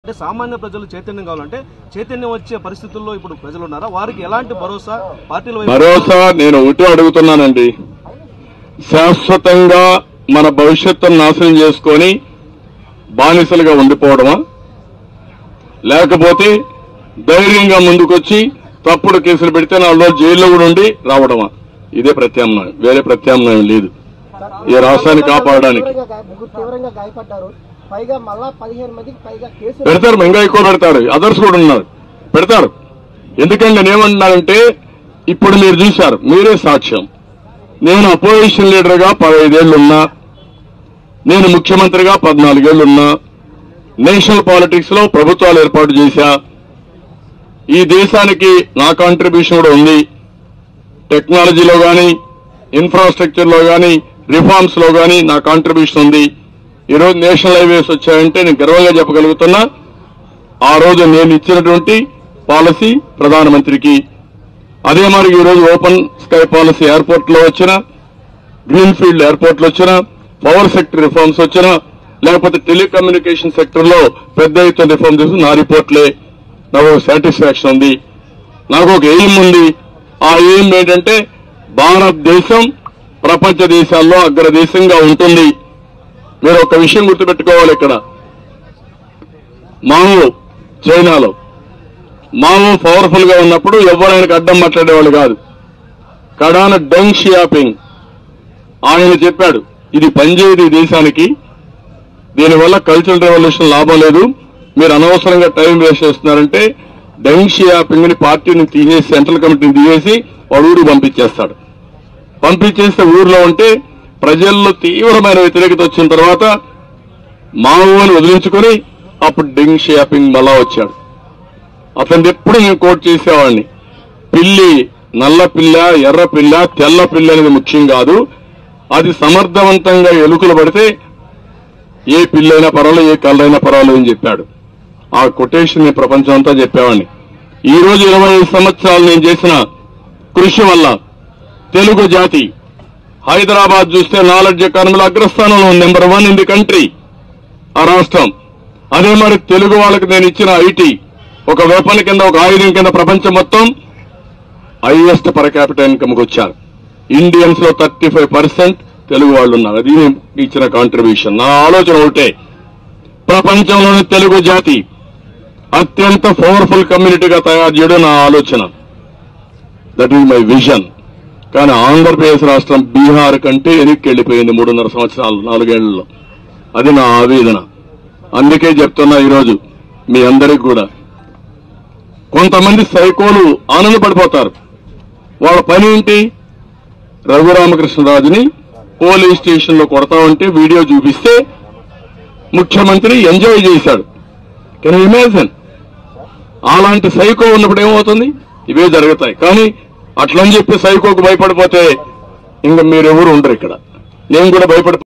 అంటే సామాన్య ప్రజలు చైతన్యం కావాలంటే చైతన్యం వచ్చే పరిస్థితుల్లో ఇప్పుడు ప్రజలు ఉన్నారా వారికి ఎలాంటి భరోసా పార్టీల వైపు భరోసా నేను ఒకటి అడుగుతున్నానండి శాశ్వతంగా మన భవిష్యత్తును నాశనం చేసుకొని బానిసలుగా ఉండిపోవడమా లేకపోతే ధైర్యంగా ముందుకొచ్చి తప్పుడు కేసులు పెడితే నాలుగు రోజులు జైల్లో కూడా ఉండి రావడమా ఇదే ప్రత్యామ్నాయం వేరే ప్రత్యామ్నాయం లేదు ఈ రాష్ట్రాన్ని కాపాడడానికి తీవ్రంగా గా- ముగ్గురు తీవ్రంగా గాయపడ్డారు పైగా మళ్ళా పదిహేను మందికి పైగా కేసులు పెడతారు ఇంకా ఎక్కువ పెడతారు అదర్స్ కూడా ఉన్నారు పెడతారు ఎందుకంటే నేను ఏమంటున్నానంటే ఇప్పుడు మీరు చూశారు మీరే సాక్ష్యం నేను అపోజిషన్ లీడర్ గా పదహైదేళ్లున్నా నేను ముఖ్యమంత్రిగా పద్నాలుగేళ్లున్నా నేషనల్ పాలిటిక్స్ లో ప్రభుత్వాలు ఏర్పాటు చేశా ఈ దేశానికి నా కాంట్రిబ్యూషన్ కూడా ఉంది టెక్నాలజీలో గాని ఇన్ఫ్రాస్ట్రక్చర్ లో గాని రిఫార్మ్స్ లో గాని నా కాంట్రిబ్యూషన్ ఉంది ఈరోజు నేషనల్ హైవేస్ వచ్చాయంటే నేను గర్వంగా చెప్పగలుగుతున్నా ఆ రోజు నేను ఇచ్చినటువంటి పాలసీ ప్రధానమంత్రికి అదే మరి ఈ రోజు ఓపెన్ స్కై పాలసీ ఎయిర్పోర్ట్ లో వచ్చిన గ్రీన్ ఫీల్డ్ ఎయిర్పోర్ట్లు వచ్చిన పవర్ సెక్టర్ రిఫార్మ్స్ వచ్చిన లేకపోతే టెలికమ్యూనికేషన్ సెక్టర్ లో పెద్ద ఎత్తున రిఫార్మ్ చేసి నా రిపోర్ట్లే నాకు సాటిస్ఫాక్షన్ ఉంది నాకు ఒక ఎయిమ్ ఉంది ఆ ఎయిమ్ ఏంటంటే భారతదేశం ప్రపంచ దేశాల్లో అగ్రదేశంగా ఉంటుంది మీరు ఒక విషయం గుర్తుపెట్టుకోవాలి ఇక్కడ మామూలు చైనాలో మామూ పవర్ఫుల్ గా ఉన్నప్పుడు ఎవరైనా అడ్డం మాట్లాడేవాళ్ళు కాదు కడాన డెంగ్ షియాపింగ్ ఆయన చెప్పాడు ఇది పనిచేయదు ఈ దేశానికి దీనివల్ల కల్చరల్ రెవల్యూషన్ లాభం లేదు మీరు అనవసరంగా టైం వేస్ట్ చేస్తున్నారంటే డెంగ్ షియాపింగ్ ని పార్టీని తీసేసి సెంట్రల్ కమిటీని తీసేసి వాడు ఊరికి పంపించేస్తాడు పంపించేస్తే ఊర్లో ఉంటే ప్రజల్లో తీవ్రమైన వ్యతిరేకత వచ్చిన తర్వాత మావోని వదిలించుకొని అప్పుడు డెంగ్ షియాపింగ్ మళ్ళా వచ్చాడు అతను ఎప్పుడు నేను కోట్ చేసేవాడిని పిల్లి నల్ల పిల్ల ఎర్ర పిల్ల తెల్ల పిల్ల అనేది ముఖ్యం కాదు అది సమర్థవంతంగా ఎలుకలు పడితే ఏ పిల్లైనా పర్వాలేదు ఏ కళ్ళైనా పర్వాలేదు అని చెప్పాడు ఆ కొటేషన్ ని ప్రపంచం అంతా చెప్పేవాడిని ఈ రోజు ఇరవై ఐదు సంవత్సరాలు నేను చేసిన కృషి వల్ల తెలుగు జాతి హైదరాబాద్ చూస్తే నాలెడ్జ్ ఎకానమీలో అగ్రస్థానంలో number one in the country ఆ రాష్ట్రం అదే మరి తెలుగు వాళ్ళకి నేను ఇచ్చిన ఐటీ ఒక వెపన్ కింద ఒక ఆయుధం కింద ప్రపంచం మొత్తం హైయెస్ట్ పర్ క్యాపిటల్ ఇన్కమ్ కి వచ్చారు ఇండియన్స్ లో థర్టీ ఫైవ్ పర్సెంట్ తెలుగు వాళ్ళు ఉన్నారు అది నేను ఇచ్చిన కాంట్రిబ్యూషన్ నా ఆలోచన ఒకటే ప్రపంచంలోని తెలుగు జాతి అత్యంత పవర్ఫుల్ కమ్యూనిటీగా తయారు చేయడం నా ఆలోచన దట్ ఈజ్ మై విజన్ కానీ ఆంధ్రప్రదేశ్ రాష్ట్రం బీహార్ కంటే వెనక్కి వెళ్ళిపోయింది మూడున్నర సంవత్సరాలు నాలుగేళ్లలో అది నా ఆవేదన అందుకే చెప్తున్నా ఈరోజు మీ అందరికి కూడా కొంతమంది సైకోలు ఆనందపడిపోతారు వాళ్ళ పని ఏంటి రఘురామకృష్ణరాజుని పోలీస్ స్టేషన్ లో కొడతా ఉంటే వీడియో చూపిస్తే ముఖ్యమంత్రి ఎంజాయ్ చేశాడు కెన్ ఇమాజిన్ అలాంటి సైకో ఉన్నప్పుడు ఏమవుతుంది ఇవే జరుగుతాయి కానీ అట్లని చెప్పి సైకోకు భయపడిపోతే ఇంకా మీరెవరు ఉండరు ఇక్కడ నేను కూడా భయపడి